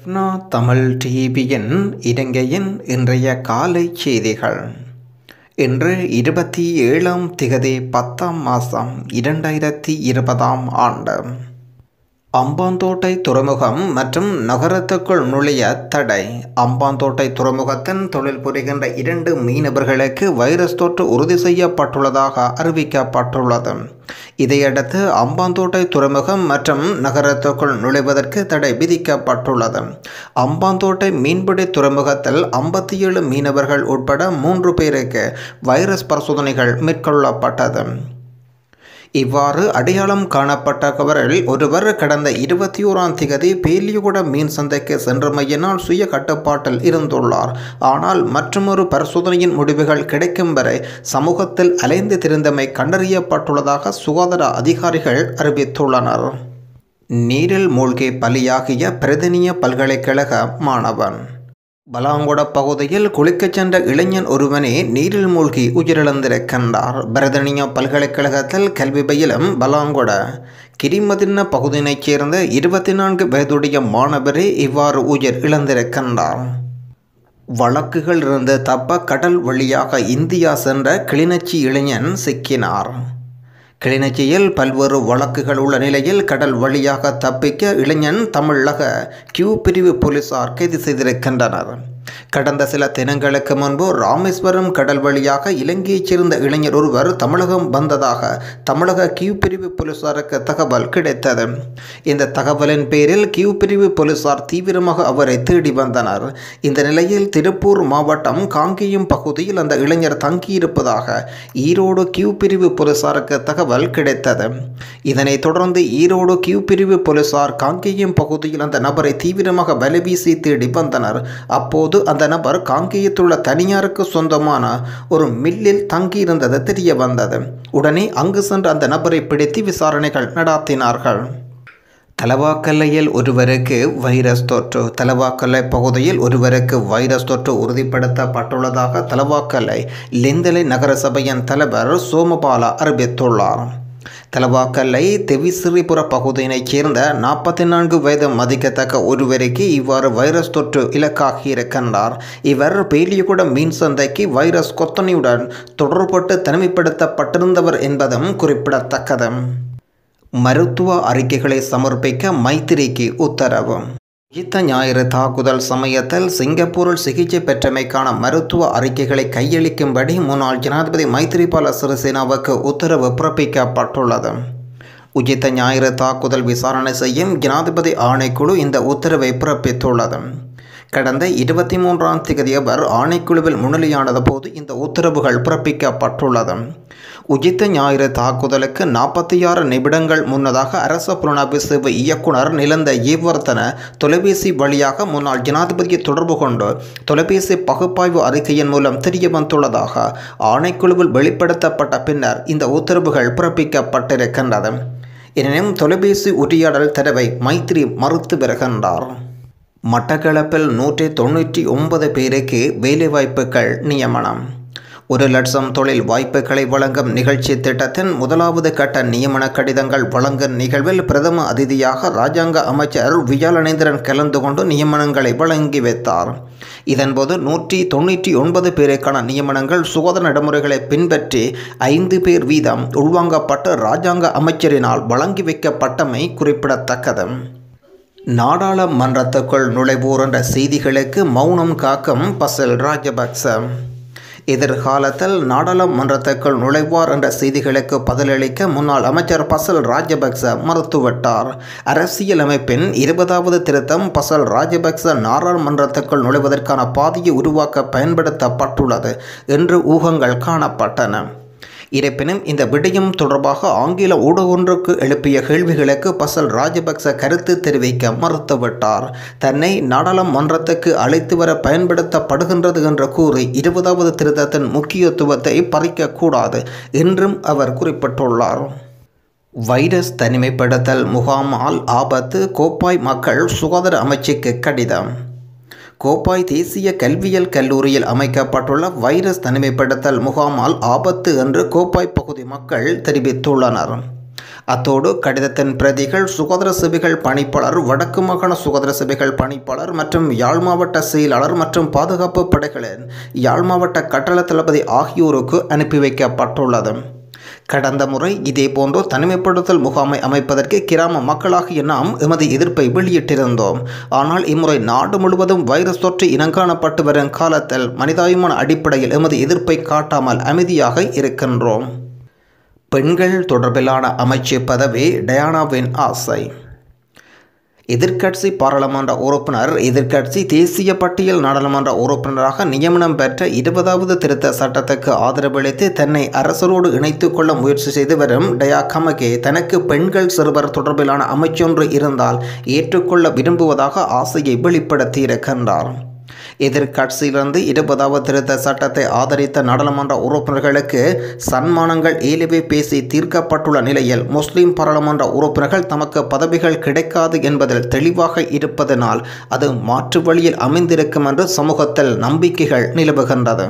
நா தமிழ் டிவியின் இலங்கையின் இன்றைய காலை செய்திகள் இன்று இருபத்தி ஏழாம் திகதி பத்தாம் மாதம் இரண்டாயிரத்தி இருபதாம் ஆண்டு அம்பாந்தோட்டை துறைமுகம் மற்றும் நகரத்துக்குள் நுழைய தடை அம்பாந்தோட்டை துறைமுகத்தின் தொழில் புரிகின்ற இரண்டு மீனவர்களுக்கு வைரஸ் தொற்று உறுதி செய்யப்பட்டுள்ளதாக அறிவிக்கப்பட்டுள்ளது இதையடுத்து அம்பாந்தோட்டை துறைமுகம் மற்றும் நகரத்துக்குள் நுழைவதற்கு தடை விதிக்கப்பட்டுள்ளது அம்பாந்தோட்டை மீன்பிடி துறைமுகத்தில் ஐம்பத்தி ஏழு மீனவர்கள் உட்பட மூன்று பேருக்கு வைரஸ் பரிசோதனைகள் மேற்கொள்ளப்பட்டது இவ்வாறு அடையாளம் காணப்பட்டவரில் ஒருவர் கடந்த இருபத்தி ஓராம் திகதி பேலியகுட மீன் சந்தைக்கு சென்றமையினால் சுய கட்டுப்பாட்டில் இருந்துள்ளார் ஆனால் மற்றொரு பரிசோதனையின் முடிவுகள் கிடைக்கும் வரை சமூகத்தில் அலைந்து திரிந்தமை கண்டறியப்பட்டுள்ளதாக சுகாதார அதிகாரிகள் அறிவித்துள்ளனர் நீரில் மூழ்கி பலியாகிய பிரதினிய பல்கலைக்கழக மாணவன் பலாங்கொட பகுதியில் குளிக்கச் சென்ற இளைஞன் ஒருவனே நீரில் மூழ்கி உயிரிழந்திருக்கின்றார் பிரதனிய பல்கலைக்கழகத்தில் கல்வி பயிலும் பலாங்கொட கிரிமதின்ன பகுதியினைச் சேர்ந்த இருபத்தி நான்கு வயதுடைய மாணவரே இவ்வாறு உயிர் இழந்திருக்கின்றார் வழக்குகள் இருந்து தப்ப கடல் வழியாக இந்தியா சென்ற கிளிநொச்சி இளைஞன் சிக்கினார் கிளிநொச்சியில் பல்வேறு வழக்குகள் உள்ள நிலையில் கடல் வழியாக தப்பிக்க இளைஞன் தமிழக கியூ பிரிவு போலீசார் கைது செய்திருக்கின்றனர் கடந்த சில தினங்களுக்கு முன்பு ராமேஸ்வரம் கடல் வழியாக இலங்கையைச் சேர்ந்த இளைஞர் ஒருவர் தமிழகம் வந்ததாக தமிழக கியூ பிரிவு போலீசாருக்கு தகவல் கிடைத்தது இந்த தகவலின் பேரில் கியூ பிரிவு போலீசார் தீவிரமாக அவரை தேடி வந்தனர் இந்த நிலையில் திருப்பூர் மாவட்டம் காங்கேயம் பகுதியில் அந்த இளைஞர் தங்கியிருப்பதாக ஈரோடு கியூ பிரிவு போலீசாருக்கு தகவல் கிடைத்தது இதனைத் தொடர்ந்து ஈரோடு கியூ பிரிவு போலீசார் காங்கேயம் பகுதியில் அந்த நபரை தீவிரமாக வலைவீசி தேடி வந்தனர் அப்போது அந்த நபர் காங்கேயத்துள்ள தனியாருக்கு சொந்தமான ஒரு மில்லில் தங்கியிருந்தது தெரிய வந்தது உடனே அங்கு சென்று அந்த நபரை பிடித்து விசாரணைகள் நடாத்தினார்கள் தலவாக்கல்லையில் ஒருவருக்கு வைரஸ் தொற்று தலவாக்கல்லை பகுதியில் ஒருவருக்கு வைரஸ் தொற்று உறுதிப்படுத்தப்பட்டுள்ளதாக தலவாக்கல்லை லிந்தலை நகரசபையின் தலைவர் சோமபாலா அறிவித்துள்ளார் தலவாக்கல்லை தெவிசிறிபுர பகுதியினைச் சேர்ந்த நாற்பத்தி நான்கு வயது மதிக்கத்தக்க ஒருவருக்கு இவ்வாறு வைரஸ் தொற்று இலக்காகியிருக்கின்றார் இவர் பேலியகுட மீன் சந்தைக்கு வைரஸ் கொத்தனையுடன் தொடர்பட்டு தனிமைப்படுத்தப்பட்டிருந்தவர் என்பதும் குறிப்பிடத்தக்கது மருத்துவ அறிக்கைகளை சமர்ப்பிக்க மைத்திரிக்கு உத்தரவு யுத்த ஞாயிறு தாக்குதல் சமயத்தில் சிங்கப்பூரில் சிகிச்சை பெற்றமைக்கான மருத்துவ அறிக்கைகளை கையளிக்கும்படி முன்னாள் ஜனாதிபதி மைத்திரிபால சிறிசேனாவுக்கு உத்தரவு பிறப்பிக்கப்பட்டுள்ளது உஜித்த ஞாயிறு தாக்குதல் விசாரணை செய்யும் ஜனாதிபதி ஆணைக்குழு இந்த உத்தரவை பிறப்பித்துள்ளது கடந்த இருபத்தி மூன்றாம் தேதி அவர் ஆணைக்குழுவில் முன்னிலையானது போது இந்த உத்தரவுகள் பிறப்பிக்கப்பட்டுள்ளது உஜித்த ஞாயிறு தாக்குதலுக்கு நாற்பத்தி ஆறு நிமிடங்கள் முன்னதாக அரச புலனாய்வு சேவை இயக்குனர் நிலந்த ஈவர்த்தன தொலைபேசி வழியாக முன்னாள் ஜனாதிபதியை தொடர்பு கொண்டு தொலைபேசி பகுப்பாய்வு அறிக்கையின் மூலம் தெரிய வந்துள்ளதாக ஆணைக்குழுவில் வெளிப்படுத்தப்பட்ட பின்னர் இந்த உத்தரவுகள் பிறப்பிக்கப்பட்டிருக்கின்றது எனினும் தொலைபேசி உரையாடல் தரவை மைத்திரி மறுத்து வருகின்றார் மட்டக்களப்பில் நூற்றி தொண்ணூற்றி ஒன்பது பேருக்கு வேலைவாய்ப்புகள் நியமனம் ஒரு லட்சம் தொழில் வாய்ப்புகளை வழங்கும் நிகழ்ச்சி திட்டத்தின் முதலாவது கட்ட நியமன கடிதங்கள் வழங்கும் நிகழ்வில் பிரதம அதிதியாக ராஜாங்க அமைச்சர் வியாழநேந்திரன் கலந்து கொண்டு நியமனங்களை வழங்கி வைத்தார் இதன்போது நூற்றி தொண்ணூற்றி ஒன்பது பேருக்கான நியமனங்கள் சுகாதார நடைமுறைகளை பின்பற்றி ஐந்து பேர் வீதம் உள்வாங்கப்பட்டு ராஜாங்க அமைச்சரினால் வழங்கி வைக்கப்பட்டமை குறிப்பிடத்தக்கது நாடாளுமன்றத்துக்குள் நுழைவோர் என்ற செய்திகளுக்கு மௌனம் காக்கும் பசில் ராஜபக்ச எதிர்காலத்தில் நாடாளுமன்றத்துக்குள் நுழைவார் என்ற செய்திகளுக்கு பதிலளிக்க முன்னாள் அமைச்சர் பசல் ராஜபக்ச மறுத்துவிட்டார் அரசியலமைப்பின் இருபதாவது திருத்தம் பசல் ராஜபக்ச நாடாளுமன்றத்துக்குள் நுழைவதற்கான பாதையை உருவாக்க பயன்படுத்தப்பட்டுள்ளது என்று ஊகங்கள் காணப்பட்டன இருப்பினும் இந்த விடயம் தொடர்பாக ஆங்கில ஊடக ஒன்றுக்கு எழுப்பிய கேள்விகளுக்கு பசல் ராஜபக்ச கருத்து தெரிவிக்க மறுத்துவிட்டார் தன்னை நாடாளுமன்றத்துக்கு அழைத்து வர பயன்படுத்தப்படுகின்றது என்று கூறி இருபதாவது திருத்தத்தின் முக்கியத்துவத்தை பறிக்கக்கூடாது என்றும் அவர் குறிப்பிட்டுள்ளார் வைரஸ் தனிமைப்படுத்தல் முகாமால் ஆபத்து கோப்பாய் மக்கள் சுகாதார அமைச்சுக்கு கடிதம் கோப்பாய் தேசிய கல்வியியல் கல்லூரியில் அமைக்கப்பட்டுள்ள வைரஸ் தனிமைப்படுத்தல் முகாமால் ஆபத்து என்று கோப்பாய் பகுதி மக்கள் தெரிவித்துள்ளனர் அத்தோடு கடிதத்தின் பிரதிகள் சுகாதார சேவைகள் பணிப்பாளர் வடக்கு மாகாண சுகாதார சேவைகள் பணிப்பாளர் மற்றும் யாழ் மாவட்ட செயலாளர் மற்றும் பாதுகாப்பு படைகளின் யாழ் மாவட்ட கட்டள தளபதி ஆகியோருக்கு அனுப்பி வைக்கப்பட்டுள்ளது கடந்த முறை இதேபோன்று தனிமைப்படுத்தல் முகாமை அமைப்பதற்கு கிராம மக்களாகிய நாம் எமது எதிர்ப்பை வெளியிட்டிருந்தோம் ஆனால் இம்முறை நாடு முழுவதும் வைரஸ் தொற்று இனங்காணப்பட்டு வரும் காலத்தில் மனிதாயுமான அடிப்படையில் எமது எதிர்ப்பை காட்டாமல் அமைதியாக இருக்கின்றோம் பெண்கள் தொடர்பிலான அமைச்சு பதவி டயானாவின் ஆசை எதிர்க்கட்சி பாராளுமன்ற உறுப்பினர் எதிர்க்கட்சி தேசிய பட்டியல் நாடாளுமன்ற உறுப்பினராக நியமனம் பெற்ற இருபதாவது திருத்த சட்டத்துக்கு ஆதரவளித்து தன்னை அரசரோடு இணைத்துக் கொள்ள முயற்சி செய்து வரும் டயா கமகே தனக்கு பெண்கள் சிறுவர் தொடர்பிலான அமைச்சொன்று இருந்தால் ஏற்றுக்கொள்ள விரும்புவதாக ஆசையை வெளிப்படுத்தியிருக்கின்றார் எதிர்க்கட்சியிலிருந்து இருபதாவது திருத்த சட்டத்தை ஆதரித்த நாடாளுமன்ற உறுப்பினர்களுக்கு சன்மானங்கள் ஏலவே பேசி தீர்க்கப்பட்டுள்ள நிலையில் முஸ்லிம் பாராளுமன்ற உறுப்பினர்கள் தமக்கு பதவிகள் கிடைக்காது என்பதில் தெளிவாக இருப்பதனால் அது மாற்று வழியில் அமைந்திருக்கும் என்று சமூகத்தில் நம்பிக்கைகள் நிலவுகின்றது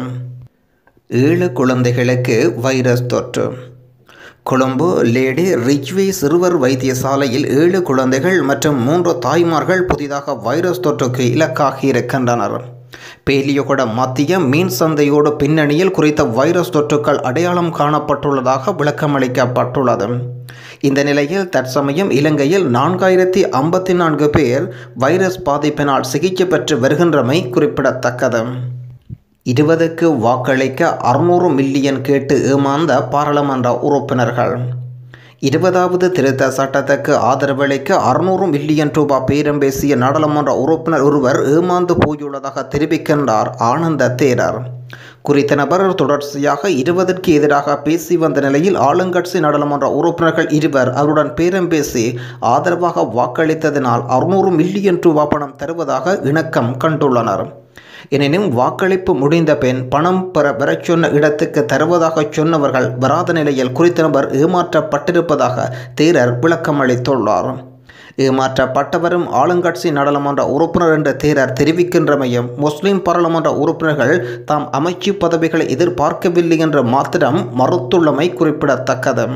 ஏழு குழந்தைகளுக்கு வைரஸ் தொற்று கொழும்பு லேடி ரிச்வே சிறுவர் வைத்தியசாலையில் ஏழு குழந்தைகள் மற்றும் மூன்று தாய்மார்கள் புதிதாக வைரஸ் தொற்றுக்கு இலக்காகி இருக்கின்றனர் பேலியகுட மத்திய மீன் சந்தையோடு பின்னணியில் குறித்த வைரஸ் தொற்றுக்கள் அடையாளம் காணப்பட்டுள்ளதாக விளக்கமளிக்கப்பட்டுள்ளது இந்த நிலையில் தற்சமயம் இலங்கையில் நான்காயிரத்தி ஐம்பத்தி நான்கு பேர் வைரஸ் பாதிப்பினால் சிகிச்சை பெற்று வருகின்றமை குறிப்பிடத்தக்கது இருபதுக்கு வாக்களிக்க அறுநூறு மில்லியன் கேட்டு ஏமாந்த பாராளுமன்ற உறுப்பினர்கள் இருபதாவது திருத்த சட்டத்துக்கு ஆதரவளிக்க அறுநூறு மில்லியன் ரூபாய் பேரம் பேசிய நாடாளுமன்ற உறுப்பினர் ஒருவர் ஏமாந்து போயுள்ளதாக தெரிவிக்கின்றார் ஆனந்த தேரர் குறித்த நபர் தொடர்ச்சியாக இருபதற்கு எதிராக பேசி வந்த நிலையில் ஆளுங்கட்சி நாடாளுமன்ற உறுப்பினர்கள் இருவர் அவருடன் பேரம் பேசி ஆதரவாக வாக்களித்ததினால் அறுநூறு மில்லியன் ரூபாய் பணம் தருவதாக இணக்கம் கண்டுள்ளனர் எனினும் வாக்களிப்பு முடிந்த பின் பணம் பெற வரச் சொன்ன இடத்துக்கு தருவதாக சொன்னவர்கள் வராத நிலையில் குறித்த நபர் ஏமாற்றப்பட்டிருப்பதாக தேரர் விளக்கம் அளித்துள்ளார் ஏமாற்றப்பட்டவரும் ஆளுங்கட்சி நாடாளுமன்ற உறுப்பினர் என்ற தேரர் தெரிவிக்கின்றமையும் முஸ்லிம் பாராளுமன்ற உறுப்பினர்கள் தாம் அமைச்சு பதவிகளை எதிர்பார்க்கவில்லை என்ற மாத்திரம் மறுத்துள்ளமை குறிப்பிடத்தக்கது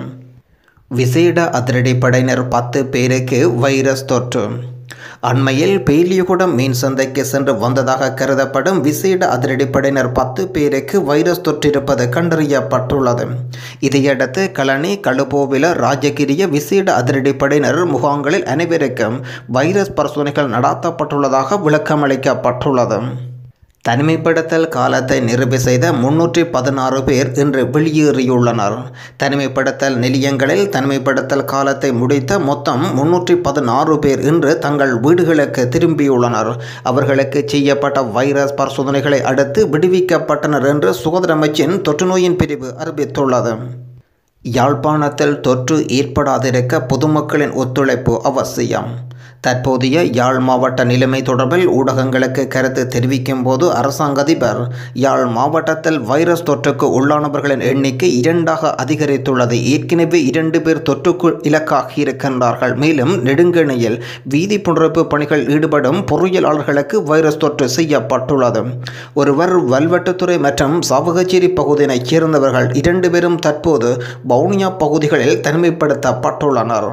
விசேட அதிரடிப்படையினர் பத்து பேருக்கு வைரஸ் தொற்று அண்மையில் பேலியகுடம் மீன் சந்தைக்கு சென்று வந்ததாக கருதப்படும் விசேட அதிரடிப்படையினர் பத்து பேருக்கு வைரஸ் தொற்றிருப்பது கண்டறியப்பட்டுள்ளது இதையடுத்து கலனி கழுபோவில ராஜகிரிய விசேட அதிரடிப்படையினர் முகாம்களில் அனைவருக்கும் வைரஸ் பரிசோதனைகள் நடாத்தப்பட்டுள்ளதாக விளக்கமளிக்கப்பட்டுள்ளது தனிமைப்படுத்தல் காலத்தை நிறைவு செய்த முன்னூற்றி பதினாறு பேர் இன்று வெளியேறியுள்ளனர் தனிமைப்படுத்தல் நிலையங்களில் தனிமைப்படுத்தல் காலத்தை முடித்த மொத்தம் முன்னூற்றி பதினாறு பேர் இன்று தங்கள் வீடுகளுக்கு திரும்பியுள்ளனர் அவர்களுக்கு செய்யப்பட்ட வைரஸ் பரிசோதனைகளை அடுத்து விடுவிக்கப்பட்டனர் என்று சுகாதார அமைச்சின் தொற்றுநோயின் பிரிவு அறிவித்துள்ளது யாழ்ப்பாணத்தில் தொற்று ஏற்படாதிருக்க பொதுமக்களின் ஒத்துழைப்பு அவசியம் தற்போதைய யாழ் மாவட்ட நிலைமை தொடர்பில் ஊடகங்களுக்கு கருத்து தெரிவிக்கும் போது அரசாங்க அதிபர் யாழ் மாவட்டத்தில் வைரஸ் தொற்றுக்கு உள்ளானவர்களின் எண்ணிக்கை இரண்டாக அதிகரித்துள்ளது ஏற்கனவே இரண்டு பேர் தொற்றுக்கு இலக்காகி இருக்கின்றார்கள் மேலும் நெடுங்கணியில் வீதி புனரமைப்பு பணிகள் ஈடுபடும் பொறியியலாளர்களுக்கு வைரஸ் தொற்று செய்யப்பட்டுள்ளது ஒருவர் வல்வெட்டுத்துறை மற்றும் சாவகச்சேரி பகுதியினைச் சேர்ந்தவர்கள் இரண்டு பேரும் தற்போது வவுனியா பகுதிகளில் தனிமைப்படுத்தப்பட்டுள்ளனர்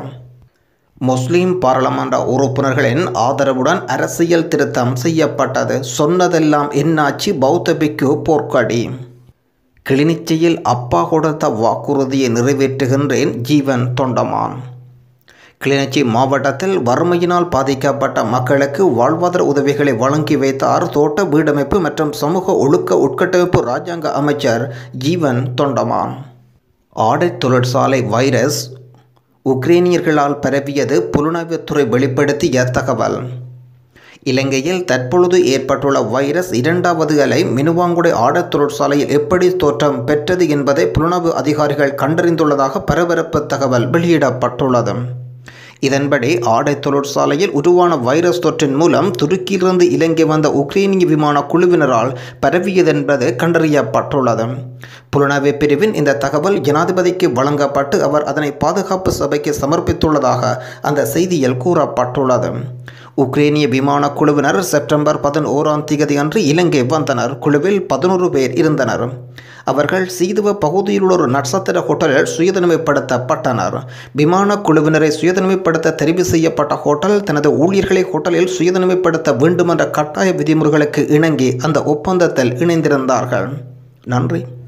முஸ்லிம் பாராளுமன்ற உறுப்பினர்களின் ஆதரவுடன் அரசியல் திருத்தம் செய்யப்பட்டது சொன்னதெல்லாம் என்னாச்சு பௌத்த பிக்கு போர்க்கடி கிளிநொச்சியில் அப்பா கொடுத்த வாக்குறுதியை நிறைவேற்றுகின்றேன் ஜீவன் தொண்டமான் கிளிநொச்சி மாவட்டத்தில் வறுமையினால் பாதிக்கப்பட்ட மக்களுக்கு வாழ்வாதார உதவிகளை வழங்கி வைத்தார் தோட்ட வீடமைப்பு மற்றும் சமூக ஒழுக்க உட்கட்டமைப்பு ராஜாங்க அமைச்சர் ஜீவன் தொண்டமான் ஆடை தொழிற்சாலை வைரஸ் உக்ரைனியர்களால் பரவியது புலனாய்வுத்துறை வெளிப்படுத்திய தகவல் இலங்கையில் தற்பொழுது ஏற்பட்டுள்ள வைரஸ் இரண்டாவது அலை மினுவாங்குடை ஆடத் தொழிற்சாலையில் எப்படி தோற்றம் பெற்றது என்பதை புலனாய்வு அதிகாரிகள் கண்டறிந்துள்ளதாக பரபரப்பு தகவல் வெளியிடப்பட்டுள்ளது இதன்படி ஆடை தொழிற்சாலையில் உருவான வைரஸ் தொற்றின் மூலம் துருக்கியிலிருந்து இலங்கை வந்த உக்ரைனிய விமான குழுவினரால் பரவியதென்பது கண்டறியப்பட்டுள்ளது புலனாய்வு பிரிவின் இந்த தகவல் ஜனாதிபதிக்கு வழங்கப்பட்டு அவர் அதனை பாதுகாப்பு சபைக்கு சமர்ப்பித்துள்ளதாக அந்த செய்தியில் கூறப்பட்டுள்ளது உக்ரைனிய விமான குழுவினர் செப்டம்பர் பதினோராம் தேதி அன்று இலங்கை வந்தனர் குழுவில் பதினோரு பேர் இருந்தனர் அவர்கள் சீதுவ பகுதியில் உள்ள ஒரு நட்சத்திர ஹோட்டலில் சுயதனிமைப்படுத்தப்பட்டனர் விமான குழுவினரை சுயதனிமைப்படுத்த தெரிவு செய்யப்பட்ட ஹோட்டல் தனது ஊழியர்களை ஹோட்டலில் சுயதனிமைப்படுத்த வேண்டும் என்ற கட்டாய விதிமுறைகளுக்கு இணங்கி அந்த ஒப்பந்தத்தில் இணைந்திருந்தார்கள் நன்றி